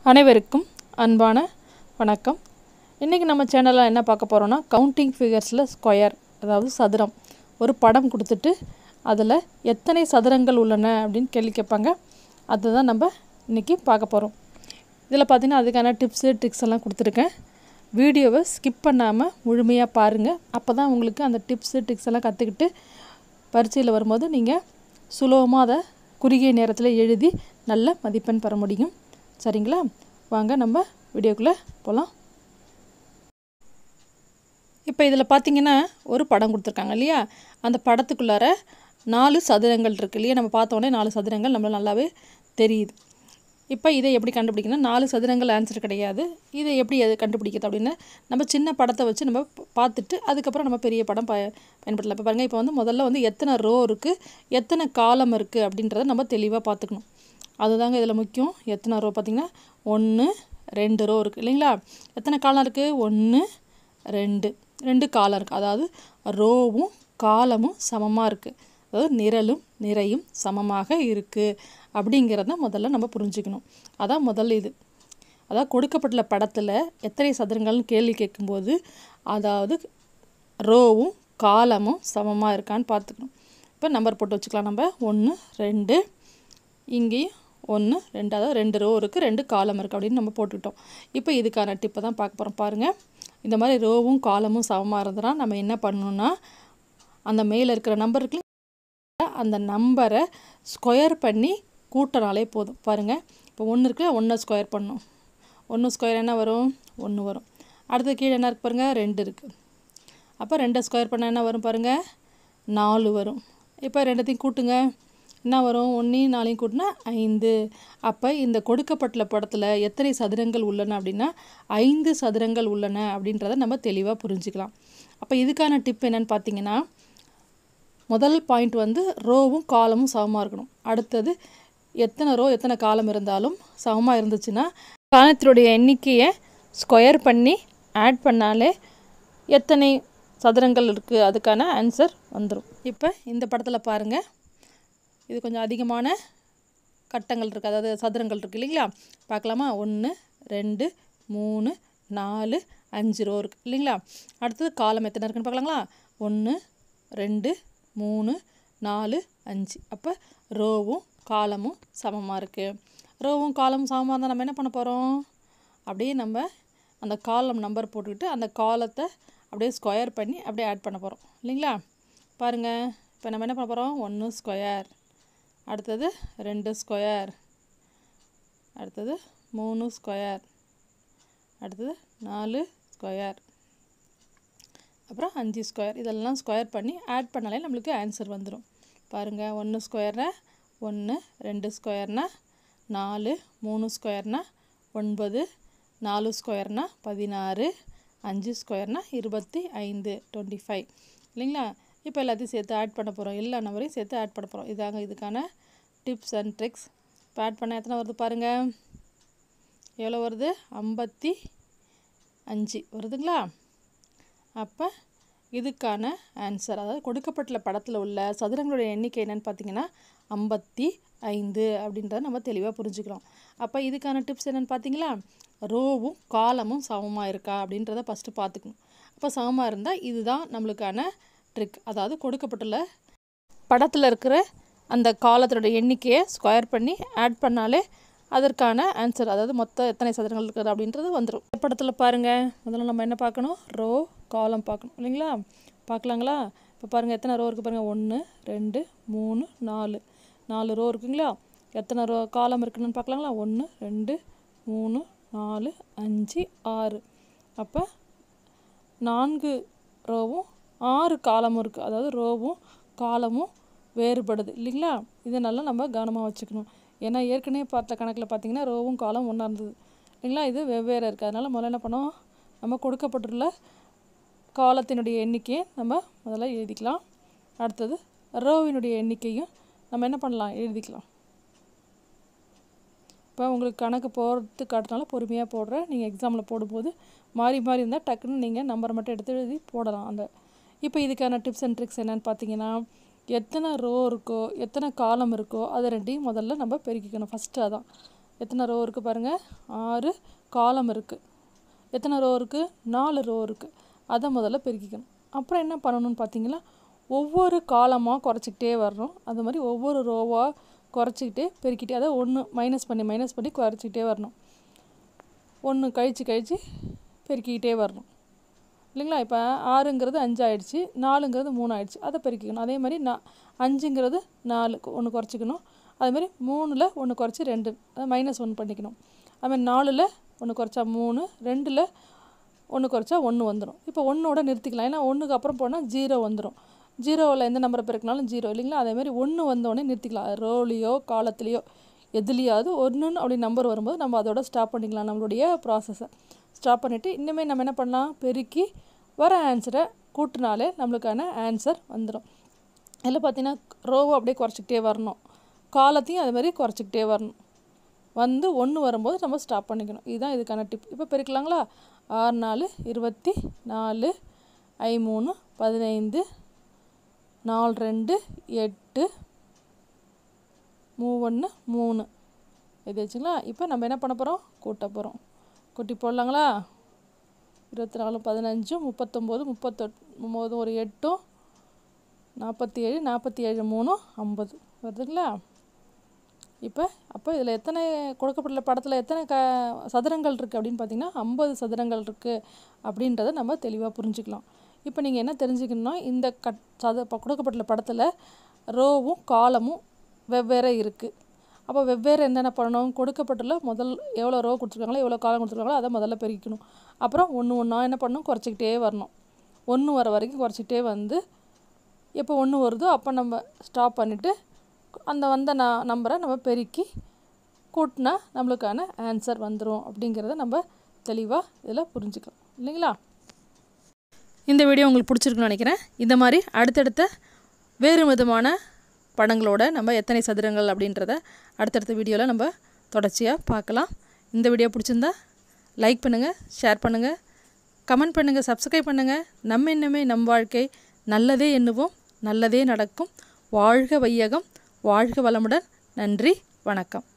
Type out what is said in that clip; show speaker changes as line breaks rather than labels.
அனைவருக்கும் அன்பான வணக்கம் இன்றைக்கி நம்ம சேனலில் என்ன பார்க்க போகிறோன்னா கவுண்டிங் ஃபிகர்ஸில் ஸ்கொயர் அதாவது சதுரம் ஒரு படம் கொடுத்துட்டு அதில் எத்தனை சதுரங்கள் உள்ளன அப்படின்னு கேள்வி கேட்பாங்க அதுதான் நம்ம இன்றைக்கி பார்க்க போகிறோம் இதில் பார்த்தீங்கன்னா அதுக்கான டிப்ஸு ட்ரிக்ஸ் எல்லாம் கொடுத்துருக்கேன் வீடியோவை ஸ்கிப் பண்ணாமல் முழுமையாக பாருங்கள் அப்போ தான் உங்களுக்கு அந்த டிப்ஸு ட்ரிக்ஸ் எல்லாம் கற்றுக்கிட்டு பரீட்சையில் வரும்போது நீங்கள் சுலபமாக அதை குறுகிய நேரத்தில் எழுதி நல்ல மதிப்பெண் பெற முடியும் சரிங்களா வாங்க நம்ம வீடியோக்குள்ளே போகலாம் இப்போ இதில் பார்த்தீங்கன்னா ஒரு படம் கொடுத்துருக்காங்க இல்லையா அந்த படத்துக்குள்ளார நாலு சதுரங்கள் இருக்குது இல்லையா நம்ம பார்த்தோன்னே நாலு சதுரங்கள் நம்மளுக்கு நல்லாவே தெரியுது இப்போ இதை எப்படி கண்டுபிடிக்கணும் நாலு சதுரங்கள் ஆன்சர் கிடையாது இதை எப்படி அது கண்டுபிடிக்கிறது அப்படின்னு நம்ம சின்ன படத்தை வச்சு நம்ம ப- பார்த்துட்டு அதுக்கப்புறம் நம்ம பெரிய படம் ப பயன்படுத்தலாம் இப்போ பாருங்கள் இப்போ வந்து முதல்ல வந்து எத்தனை ரோ இருக்குது எத்தனை காலம் இருக்குது அப்படின்றத நம்ம தெளிவாக பார்த்துக்கணும் அதுதாங்க இதில் முக்கியம் எத்தனை ரோ பார்த்திங்கன்னா ஒன்று ரெண்டு ரோ இருக்குது இல்லைங்களா எத்தனை காலம் இருக்குது ஒன்று ரெண்டு ரெண்டு காலம் இருக்குது அதாவது ரோவும் காலமும் சமமாக இருக்குது அதாவது நிரலும் நிறையும் சமமாக இருக்குது அப்படிங்கிறத முதல்ல நம்ம புரிஞ்சுக்கணும் அதான் முதல் இது அதாவது கொடுக்கப்பட்டுள்ள படத்தில் எத்தனை சதுரங்கள்னு கேள்வி கேட்கும்போது அதாவது ரோவும் காலமும் சமமாக இருக்கான்னு பார்த்துக்கணும் இப்போ நம்பர் போட்டு வச்சுக்கலாம் நம்ம ஒன்று ரெண்டு இங்கேயும் ஒன்று ரெண்டு அதாவது ரெண்டு ரோ இருக்குது ரெண்டு காலம் இருக்குது அப்படின்னு நம்ம போட்டுக்கிட்டோம் இப்போ இதுக்கான டிப்பை தான் பார்க்க போகிறோம் பாருங்கள் இந்த மாதிரி ரோவும் காலமும் சமமாக இருந்ததுன்னா நம்ம என்ன பண்ணணும்னா அந்த மேலே இருக்கிற நம்பர் இருக்கு அந்த நம்பரை ஸ்கொயர் பண்ணி கூட்டினாலே போதும் பாருங்கள் இப்போ ஒன்று இருக்குல்ல ஒன்றை ஸ்கொயர் பண்ணணும் ஒன்று ஸ்கொயர் என்ன வரும் ஒன்று வரும் அடுத்து கீழே என்ன இருக்கு பாருங்கள் ரெண்டு இருக்குது அப்போ ரெண்டை ஸ்கொயர் பண்ணால் என்ன வரும் பாருங்கள் நாலு வரும் இப்போ ரெண்டத்தையும் கூட்டுங்க என்ன வரும் ஒன்றையும் நாலையும் கூட்டினா ஐந்து அப்போ இந்த கொடுக்கப்பட்டுள்ள படத்தில் எத்தனை சதுரங்கள் உள்ளன அப்படின்னா ஐந்து சதுரங்கள் உள்ளன அப்படின்றத நம்ம தெளிவாக புரிஞ்சுக்கலாம் அப்போ இதுக்கான டிப் என்னன்னு பார்த்தீங்கன்னா முதல் பாயிண்ட் வந்து ரோவும் காலமும் சமமாக இருக்கணும் அடுத்தது எத்தனை ரோ எத்தனை காலம் இருந்தாலும் சமமாக இருந்துச்சுன்னா காலத்தினுடைய எண்ணிக்கையை ஸ்கொயர் பண்ணி ஆட் பண்ணாலே எத்தனை சதுரங்கள் இருக்குது அதுக்கான ஆன்சர் வந்துடும் இப்போ இந்த படத்தில் பாருங்கள் இது கொஞ்சம் அதிகமான கட்டங்கள் இருக்குது அதாவது சதுரங்கள் இருக்குது இல்லைங்களா பார்க்கலாமா ஒன்று ரெண்டு மூணு நாலு அஞ்சு ரோ இருக்குது இல்லைங்களா அடுத்தது காலம் எத்தனை இருக்குன்னு பார்க்கலாங்களா ஒன்று ரெண்டு மூணு நாலு அஞ்சு அப்போ ரோவும் காலமும் சமமாக இருக்குது ரோவும் காலமும் சமமாக இருந்தால் நம்ம என்ன பண்ண போகிறோம் அப்படியே நம்ம அந்த காலம் நம்பர் போட்டுக்கிட்டு அந்த காலத்தை அப்படியே ஸ்கொயர் பண்ணி அப்படியே ஆட் பண்ண போகிறோம் இல்லைங்களா பாருங்கள் இப்போ நம்ம என்ன பண்ண போகிறோம் ஒன்று ஸ்கொயர் அடுத்தது ரெண்டு ஸ்கொயர் அடுத்தது மூணு ஸ்கொயர் அடுத்தது நாலு ஸ்கொயர் அப்புறம் அஞ்சு ஸ்கொயர் இதெல்லாம் ஸ்கொயர் பண்ணி ஆட் பண்ணாலே நம்மளுக்கு ஆன்சர் வந்துடும் பாருங்கள் ஒன்று ஸ்கொயர்னா ஒன்று ரெண்டு ஸ்கொயர்னா நாலு மூணு ஸ்கொயர்னா ஒன்பது நாலு ஸ்கொயர்னா பதினாறு அஞ்சு ஸ்கொயர்னா இருபத்தி ஐந்து டுவெண்ட்டி ஃபைவ் இல்லைங்களா இப்போ எல்லாத்தையும் சேர்த்து ஆட் பண்ண போகிறோம் எல்லா நம்பரையும் சேர்த்து ஆட் பண்ண போகிறோம் இதாங்க இதுக்கான டிப்ஸ் அண்ட் ட்ரிக்ஸ் இப்போ ஆட் பண்ண எத்தனை வருது பாருங்கள் எவ்வளோ வருது ஐம்பத்தி அஞ்சு வருதுங்களா அப்போ இதுக்கான ஆன்சர் அதாவது கொடுக்கப்பட்டுள்ள படத்தில் உள்ள சதுரங்களுடைய எண்ணிக்கை என்னன்னு பார்த்தீங்கன்னா ஐம்பத்தி ஐந்து அப்படின்றத நம்ம தெளிவாக புரிஞ்சுக்கிறோம் அப்போ இதுக்கான டிப்ஸ் என்னன்னு பார்த்தீங்களா ரோவும் காலமும் சமமாக இருக்கா அப்படின்றத ஃபஸ்ட்டு பார்த்துக்கணும் அப்போ சமமாக இருந்தால் இதுதான் நம்மளுக்கான ட்ரிக் அதாவது கொடுக்கப்பட்டுள்ள படத்தில் இருக்கிற அந்த காலத்தோட எண்ணிக்கையை ஸ்கொயர் பண்ணி ஆட் பண்ணாலே அதற்கான ஆன்சர் அதாவது மொத்தம் எத்தனை சதுரங்கள் இருக்குது அப்படின்றது வந்துடும் இந்த படத்தில் பாருங்கள் முதல்ல நம்ம என்ன பார்க்கணும் ரோ காலம் பார்க்கணும் இல்லைங்களா பார்க்கலாங்களா இப்போ பாருங்கள் எத்தனை ரோ இருக்குது பாருங்கள் ஒன்று ரெண்டு மூணு நாலு நாலு ரோ இருக்குங்களா எத்தனை ரோ காலம் இருக்குன்னு பார்க்கலாங்களா ஒன்று ரெண்டு மூணு நாலு அஞ்சு ஆறு அப்போ நான்கு ரோவும் ஆறு காலமும் இருக்குது அதாவது ரோவும் காலமும் வேறுபடுது இல்லைங்களா இதை நல்லா நம்ம கவனமாக வச்சுக்கணும் ஏன்னா ஏற்கனவே பார்த்த கணக்கில் பார்த்தீங்கன்னா ரோவும் காலம் ஒன்றா இருந்தது இல்லைங்களா இது வெவ்வேறு இருக்குது அதனால் முதல்ல என்ன பண்ணோம் நம்ம கொடுக்கப்பட்டுள்ள காலத்தினுடைய எண்ணிக்கையை நம்ம முதல்ல எழுதிக்கலாம் அடுத்தது ரோவினுடைய எண்ணிக்கையும் நம்ம என்ன பண்ணலாம் எழுதிக்கலாம் இப்போ உங்களுக்கு கணக்கு போகிறது காட்டுறதுனால பொறுமையாக போடுறேன் நீங்கள் எக்ஸாமில் போடும்போது மாறி மாறி இருந்தால் டக்குன்னு நீங்கள் நம்பரை மட்டும் எடுத்து எழுதி போடலாம் அந்த இப்போ இதுக்கான டிப்ஸ் அண்ட் ட்ரிக்ஸ் என்னன்னு பார்த்தீங்கன்னா எத்தனை ரோ இருக்கோ எத்தனை காலம் இருக்கோ அதை ரெண்டையும் முதல்ல நம்ம பெருக்கிக்கணும் ஃபஸ்ட்டு அதான் எத்தனை ரோ இருக்குது பாருங்கள் ஆறு காலம் இருக்குது எத்தனை ரோ இருக்குது நாலு ரோ இருக்குது அதை முதல்ல பெருக்கிக்கணும் அப்புறம் என்ன பண்ணணும்னு பார்த்தீங்கன்னா ஒவ்வொரு காலமாக குறைச்சிக்கிட்டே வரணும் அது மாதிரி ஒவ்வொரு ரோவாக குறைச்சிக்கிட்டே பெருக்கிட்டே அதை ஒன்று மைனஸ் பண்ணி மைனஸ் பண்ணி குறைச்சிக்கிட்டே வரணும் ஒன்று கழித்து கழித்து பெருக்கிக்கிட்டே வரணும் இல்லைங்களா இப்போ ஆறுங்கிறது அஞ்சு ஆயிடுச்சு நாலுங்கிறது மூணு ஆயிடுச்சு அதை பெருக்கிக்கணும் அதே மாதிரி நான் அஞ்சுங்கிறது நாலு ஒன்று குறைச்சிக்கணும் அது மாதிரி மூணில் ஒன்று குறைச்சி ரெண்டு அதை மைனஸ் ஒன்று பண்ணிக்கணும் அது மாதிரி நாலில் ஒன்று குறைச்சா மூணு ரெண்டில் ஒன்று குறைச்சா ஒன்று வந்துடும் இப்போ ஒன்றோட நிறுத்திக்கலாம் ஏன்னா ஒன்றுக்கு அப்புறம் போனால் ஜீரோ வந்துடும் ஜீரோவில் எந்த நம்பரை பெருக்கினாலும் ஜீரோ இல்லைங்களா அதேமாதிரி ஒன்று வந்தோடனே நிறுத்திக்கலாம் ரோலையோ காலத்துலேயோ எதுலேயாவது ஒன்றுன்னு அப்படி நம்பர் வரும்போது நம்ம அதோட ஸ்டாப் பண்ணிக்கலாம் நம்மளுடைய ப்ராசஸை ஸ்டாப் பண்ணிவிட்டு இன்னுமே நம்ம என்ன பண்ணலாம் பெருக்கி வர ஆன்சரை கூட்டினாலே நம்மளுக்கான ஆன்சர் வந்துடும் இதில் பார்த்தீங்கன்னா ரோவை அப்படியே குறைச்சிக்கிட்டே வரணும் காலத்தையும் அது மாதிரி குறைச்சிக்கிட்டே வரணும் வந்து ஒன்று வரும்போது நம்ம ஸ்டாப் பண்ணிக்கணும் இதுதான் இதுக்கான டிப் இப்போ பெருக்கலாங்களா ஆறு நாலு இருபத்தி நாலு ஐ மூணு பதினைந்து நாலு ரெண்டு எட்டு மூவொன்று மூணு இது வச்சுங்களா இப்போ நம்ம என்ன பண்ண போகிறோம் கூட்ட போகிறோம் கூட்டி போடலாங்களா இருபத்தி நாலு பதினஞ்சு முப்பத்தொம்போது முப்பத்தெட் ஒம்பது ஒரு எட்டும் நாற்பத்தி ஏழு நாற்பத்தி ஏழு மூணு ஐம்பது வருதுங்களா இப்போ அப்போ இதில் எத்தனை கொடுக்கப்பட்டுள்ள படத்தில் எத்தனை க சதுரங்கள் இருக்குது அப்படின்னு பார்த்தீங்கன்னா ஐம்பது சதுரங்கள் இருக்குது அப்படின்றத நம்ம தெளிவாக புரிஞ்சுக்கலாம் இப்போ நீங்கள் என்ன தெரிஞ்சுக்கணும்னா இந்த கட் சத இப்போ கொடுக்கப்பட்டுள்ள படத்தில் ரோவும் காலமும் வெவ்வேறு இருக்குது அப்போ வெவ்வேறு என்னென்ன பண்ணணும் கொடுக்கப்பட்டுள்ள முதல் எவ்வளோ ரோ கொடுத்துருக்காங்களோ எவ்வளோ காலம் கொடுத்துருக்காங்களோ அதை முதல்ல பெருக்கணும் அப்புறம் ஒன்று ஒன்றா என்ன பண்ணணும் குறைச்சிக்கிட்டே வரணும் ஒன்று வர வரைக்கும் குறைச்சிக்கிட்டே வந்து எப்போ ஒன்று வருதோ அப்போ நம்ம ஸ்டாப் பண்ணிவிட்டு அந்த வந்த ந நம்பரை நம்ம பெருக்கி கூட்டினா நம்மளுக்கான ஆன்சர் வந்துடும் அப்படிங்கிறத நம்ம தெளிவாக இதில் புரிஞ்சுக்கலாம் இல்லைங்களா இந்த வீடியோ உங்களுக்கு பிடிச்சிருக்குன்னு நினைக்கிறேன் இந்த மாதிரி அடுத்தடுத்த வேறு விதமான படங்களோட நம்ம எத்தனை சதுரங்கள் அப்படின்றத அடுத்தடுத்த வீடியோவில் நம்ம தொடர்ச்சியாக பார்க்கலாம் இந்த வீடியோ பிடிச்சிருந்தா லைக் பண்ணுங்கள் ஷேர் பண்ணுங்கள் கமெண்ட் பண்ணுங்கள் சப்ஸ்கிரைப் பண்ணுங்கள் நம்ம இன்னமே நம் வாழ்க்கை நல்லதே எண்ணுவோம் நல்லதே நடக்கும் வாழ்க வையகம் வாழ்க வளமுடன் நன்றி வணக்கம்